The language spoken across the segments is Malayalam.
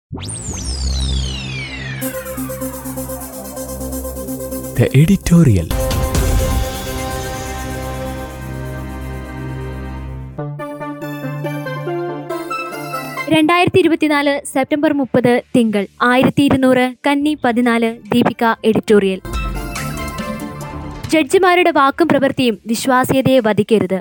The editorial. രണ്ടായിരത്തി ഇരുപത്തിനാല് സെപ്റ്റംബർ മുപ്പത് തിങ്കൾ ആയിരത്തി ഇരുന്നൂറ് കന്നി പതിനാല് ദീപിക എഡിറ്റോറിയൽ ജഡ്ജിമാരുടെ വാക്കും പ്രവൃത്തിയും വിശ്വാസ്യതയെ വധിക്കരുത്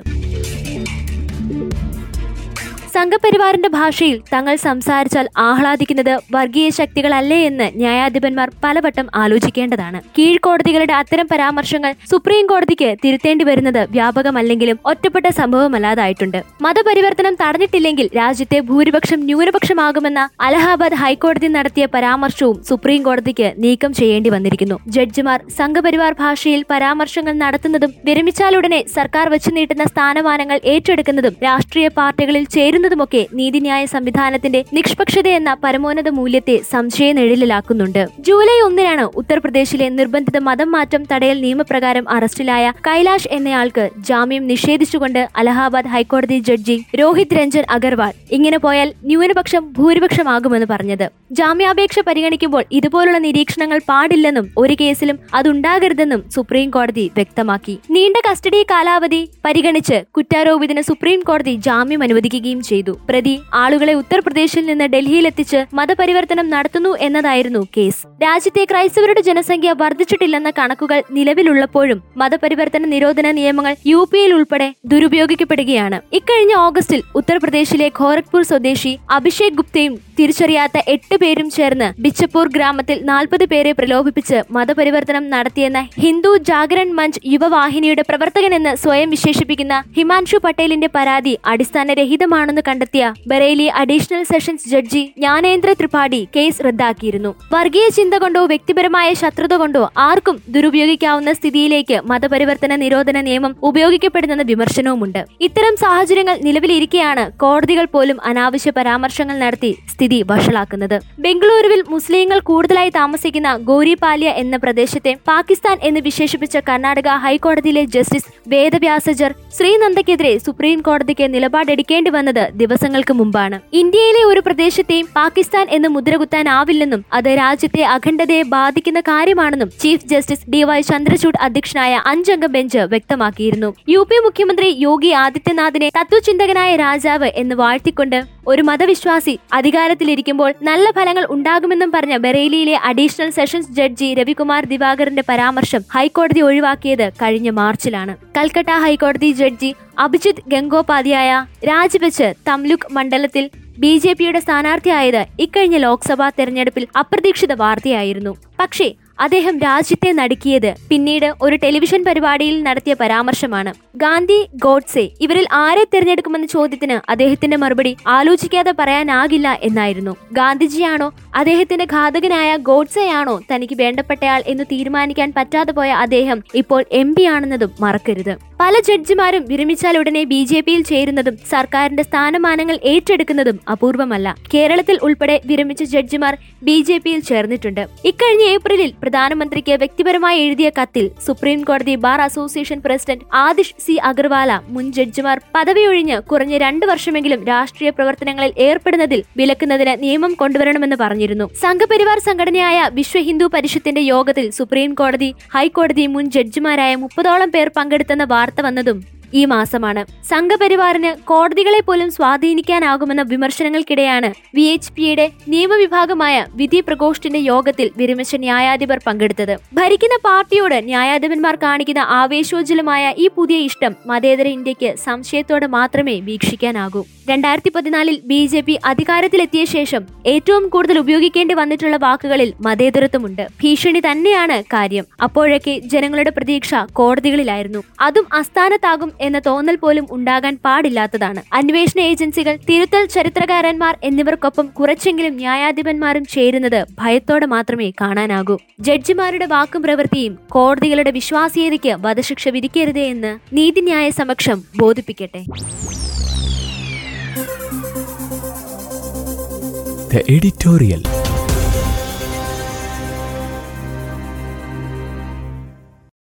സംഘപരിവാറിന്റെ ഭാഷയിൽ തങ്ങൾ സംസാരിച്ചാൽ ആഹ്ലാദിക്കുന്നത് വർഗീയ ശക്തികളല്ലേ എന്ന് ന്യായാധിപന്മാർ പലവട്ടം ആലോചിക്കേണ്ടതാണ് കീഴ്ക്കോടതികളുടെ അത്തരം പരാമർശങ്ങൾ സുപ്രീം കോടതിക്ക് തിരുത്തേണ്ടി വരുന്നത് വ്യാപകമല്ലെങ്കിലും ഒറ്റപ്പെട്ട സംഭവമല്ലാതായിട്ടുണ്ട് മതപരിവർത്തനം തടഞ്ഞിട്ടില്ലെങ്കിൽ രാജ്യത്തെ ഭൂരിപക്ഷം ന്യൂനപക്ഷമാകുമെന്ന അലഹാബാദ് ഹൈക്കോടതി നടത്തിയ പരാമർശവും സുപ്രീം കോടതിക്ക് നീക്കം ചെയ്യേണ്ടി വന്നിരിക്കുന്നു ജഡ്ജിമാർ സംഘപരിവാർ ഭാഷയിൽ പരാമർശങ്ങൾ നടത്തുന്നതും വിരമിച്ചാലുടനെ സർക്കാർ വച്ചു നീട്ടുന്ന സ്ഥാനമാനങ്ങൾ ഏറ്റെടുക്കുന്നതും രാഷ്ട്രീയ പാർട്ടികളിൽ ചേരുന്നതുമൊക്കെ നീതിന്യായ സംവിധാനത്തിന്റെ നിഷ്പക്ഷത എന്ന പരമോന്നത മൂല്യത്തെ സംശയ നിഴലിലാക്കുന്നുണ്ട് ജൂലൈ ഒന്നിനാണ് ഉത്തർപ്രദേശിലെ നിർബന്ധിത മതം മാറ്റം തടയൽ നിയമപ്രകാരം അറസ്റ്റിലായ കൈലാഷ് എന്നയാൾക്ക് ജാമ്യം നിഷേധിച്ചുകൊണ്ട് അലഹാബാദ് ഹൈക്കോടതി ജഡ്ജി രോഹിത് രഞ്ജൻ അഗർവാൾ ഇങ്ങനെ പോയാൽ ന്യൂനപക്ഷം ഭൂരിപക്ഷമാകുമെന്ന് പറഞ്ഞത് ജാമ്യാപേക്ഷ പരിഗണിക്കുമ്പോൾ ഇതുപോലുള്ള നിരീക്ഷണങ്ങൾ പാടില്ലെന്നും ഒരു കേസിലും അതുണ്ടാകരുതെന്നും സുപ്രീം കോടതി വ്യക്തമാക്കി നീണ്ട കസ്റ്റഡി കാലാവധി പരിഗണിച്ച് കുറ്റാരോപിതന് സുപ്രീം കോടതി ജാമ്യം അനുവദിക്കുകയും ചെയ്തു പ്രതി ആളുകളെ ഉത്തർപ്രദേശിൽ നിന്ന് ഡൽഹിയിലെത്തിച്ച് മതപരിവർത്തനം നടത്തുന്നു എന്നതായിരുന്നു കേസ് രാജ്യത്തെ ക്രൈസ്തവരുടെ ജനസംഖ്യ വർദ്ധിച്ചിട്ടില്ലെന്ന കണക്കുകൾ നിലവിലുള്ളപ്പോഴും മതപരിവർത്തന നിരോധന നിയമങ്ങൾ യു പിയിൽ ഉൾപ്പെടെ ദുരുപയോഗിക്കപ്പെടുകയാണ് ഇക്കഴിഞ്ഞ ഓഗസ്റ്റിൽ ഉത്തർപ്രദേശിലെ ഖോരഗ്പൂർ സ്വദേശി അഭിഷേക് ഗുപ്തയും തിരിച്ചറിയാത്ത എട്ട് പേരും ചേർന്ന് ബിച്ചപ്പൂർ ഗ്രാമത്തിൽ നാൽപ്പത് പേരെ പ്രലോഭിപ്പിച്ച് മതപരിവർത്തനം നടത്തിയെന്ന ഹിന്ദു ജാഗരൺ മഞ്ച് യുവവാഹിനിയുടെ പ്രവർത്തകനെന്ന് സ്വയം വിശേഷിപ്പിക്കുന്ന ഹിമാൻഷു പട്ടേലിന്റെ പരാതി അടിസ്ഥാനരഹിതമാണെന്ന് കണ്ടെത്തിയ Bareilly additional sessions judge Gyanendra Tripathi case റദ്ദാക്കിയിരുന്നു വർഗീയ ചിന്ത കൊണ്ടോ വ്യക്തിപരമായ ശത്രുത കൊണ്ടോ ആർക്കും ദുരുപയോഗിക്കാവുന്ന സ്ഥിതിയിലേക്ക് മതപരിവർത്തന നിരോധന നിയമം ഉപയോഗിക്കപ്പെടുന്നെന്ന വിമർശനവുമുണ്ട് ഇത്തരം സാഹചര്യങ്ങൾ നിലവിലിരിക്കെയാണ് കോടതികൾ പോലും അനാവശ്യ പരാമർശങ്ങൾ നടത്തി സ്ഥിതി വഷളാക്കുന്നത് ബംഗളൂരുവിൽ മുസ്ലിങ്ങൾ കൂടുതലായി താമസിക്കുന്ന ഗോരിപാല്യ എന്ന പ്രദേശത്തെ പാകിസ്ഥാൻ എന്ന് വിശേഷിപ്പിച്ച കർണാടക ഹൈക്കോടതിയിലെ ജസ്റ്റിസ് വേദവ്യാസജർ ശ്രീനന്ദയ്ക്കെതിരെ സുപ്രീം കോടതിക്ക് നിലപാടെടുക്കേണ്ടി വന്നത് ദിവസങ്ങൾക്ക് മുമ്പാണ് ഇന്ത്യയിലെ ഒരു പ്രദേശത്തെയും പാകിസ്ഥാൻ എന്ന് മുദ്രകുത്താനാവില്ലെന്നും അത് രാജ്യത്തെ അഖണ്ഡതയെ ബാധിക്കുന്ന കാര്യമാണെന്നും chief justice D Y Chandrachud അധ്യക്ഷനായ അഞ്ചംഗ ബെഞ്ച് വ്യക്തമാക്കിയിരുന്നു യു പി മുഖ്യമന്ത്രി യോഗി ആദിത്യനാഥിനെ തത്വചിന്തകനായ രാജാവ് എന്ന് വാഴ്ത്തിക്കൊണ്ട് ഒരു മതവിശ്വാസി അധികാരത്തിലിരിക്കുമ്പോൾ നല്ല ഫലങ്ങൾ ഉണ്ടാകുമെന്നും പറഞ്ഞ ബറേലിയിലെ അഡീഷണൽ സെഷൻസ് ജഡ്ജി രവികുമാർ ദിവാകറിന്റെ പരാമർശം ഹൈക്കോടതി ഒഴിവാക്കിയത് കഴിഞ്ഞ മാർച്ചിലാണ് കൽക്കട്ട ഹൈക്കോടതി ജഡ്ജി അഭിജിത് ഗംഗോപാധ്യായ രാജിവെച്ച് തംലുക് മണ്ഡലത്തിൽ ബി ജെ പിയുടെ സ്ഥാനാർത്ഥിയായത് ഇക്കഴിഞ്ഞ ലോക്സഭാ തെരഞ്ഞെടുപ്പിൽ അപ്രതീക്ഷിത വാർത്തയായിരുന്നു പക്ഷേ അദ്ദേഹം രാജ്യത്തെ നടുക്കിയത് പിന്നീട് ഒരു ടെലിവിഷൻ പരിപാടിയിൽ നടത്തിയ പരാമർശമാണ് ഗാന്ധി ഗോഡ്സെ ഇവരിൽ ആരെ തിരഞ്ഞെടുക്കുമെന്ന ചോദ്യത്തിന് അദ്ദേഹത്തിന്റെ മറുപടി ആലോചിക്കാതെ പറയാനാകില്ല എന്നായിരുന്നു ഗാന്ധിജിയാണോ അദ്ദേഹത്തിന്റെ ഘാതകനായ ഗോഡ്സെയാണോ തനിക്ക് വേണ്ടപ്പെട്ടയാൾ എന്ന് തീരുമാനിക്കാൻ പറ്റാതെ പോയ അദ്ദേഹം ഇപ്പോൾ എം പി ആണെന്നതും മറക്കരുത് പല ജഡ്ജിമാരും വിരമിച്ചാൽ ഉടനെ ബി ജെ പിയിൽ ചേരുന്നതും സർക്കാരിന്റെ സ്ഥാനമാനങ്ങൾ ഏറ്റെടുക്കുന്നതും അപൂർവമല്ല കേരളത്തിൽ ഉൾപ്പെടെ വിരമിച്ച ജഡ്ജിമാർ ബി ജെ പിയിൽ ചേർന്നിട്ടുണ്ട് ഇക്കഴിഞ്ഞ ഏപ്രിലിൽ പ്രധാനമന്ത്രിക്ക് വ്യക്തിപരമായി എഴുതിയ കത്തിൽ സുപ്രീം കോടതി bar association president Adish C Agarwala മുൻ ജഡ്ജിമാർ പദവിയൊഴിഞ്ഞ് കുറഞ്ഞ രണ്ട് വർഷമെങ്കിലും രാഷ്ട്രീയ പ്രവർത്തനങ്ങളിൽ ഏർപ്പെടുന്നതിൽ വിലക്കുന്നതിന് നിയമം കൊണ്ടുവരണമെന്ന് പറഞ്ഞിരുന്നു സംഘപരിവാർ സംഘടനയായ വിശ്വ ഹിന്ദു പരിഷത്തിന്റെ യോഗത്തിൽ സുപ്രീം കോടതി ഹൈക്കോടതി മുൻ ജഡ്ജിമാരായ മുപ്പതോളം പേർ പങ്കെടുത്തെന്ന വാർത്ത വന്നതും ഈ മാസമാണ് സംഘപരിവാറിന് കോടതികളെ പോലും സ്വാധീനിക്കാനാകുമെന്ന വിമർശനങ്ങൾക്കിടെയാണ് വി എച്ച് പിയുടെ നിയമവിഭാഗമായ വിധി പ്രകോഷ്ഠിന്റെ യോഗത്തിൽ വിരമിച്ച ന്യായാധിപർ പങ്കെടുത്തത് ഭരിക്കുന്ന പാർട്ടിയോട് ന്യായാധിപന്മാർ കാണിക്കുന്ന ആവേശോജ്വലമായ ഈ പുതിയ ഇഷ്ടം മതേതര ഇന്ത്യക്ക് സംശയത്തോടെ മാത്രമേ വീക്ഷിക്കാനാകൂ രണ്ടായിരത്തി പതിനാലിൽ ബി ജെ പി അധികാരത്തിലെത്തിയ ശേഷം ഏറ്റവും കൂടുതൽ ഉപയോഗിക്കേണ്ടി വന്നിട്ടുള്ള വാക്കുകളിൽ മതേതരത്വമുണ്ട് ഭീഷണി തന്നെയാണ് കാര്യം അപ്പോഴൊക്കെ ജനങ്ങളുടെ പ്രതീക്ഷ കോടതികളിലായിരുന്നു അതും അസ്ഥാനത്താകും എന്ന തോന്നൽ പോലും ഉണ്ടാകാൻ പാടില്ലാത്തതാണ് അന്വേഷണ ഏജൻസികൾ തിരുത്തൽ ചരിത്രകാരന്മാർ എന്നിവർക്കൊപ്പം കുറച്ചെങ്കിലും ന്യായാധിപന്മാരും ചേരുന്നത് ഭയത്തോടെ മാത്രമേ കാണാനാകൂ ജഡ്ജിമാരുടെ വാക്കും പ്രവൃത്തിയും കോടതികളുടെ വിശ്വാസീയതയ്ക്ക് വധശിക്ഷ വിധിക്കരുതേ എന്ന് നീതിന്യായ സമക്ഷം ബോധിപ്പിക്കട്ടെ The editorial.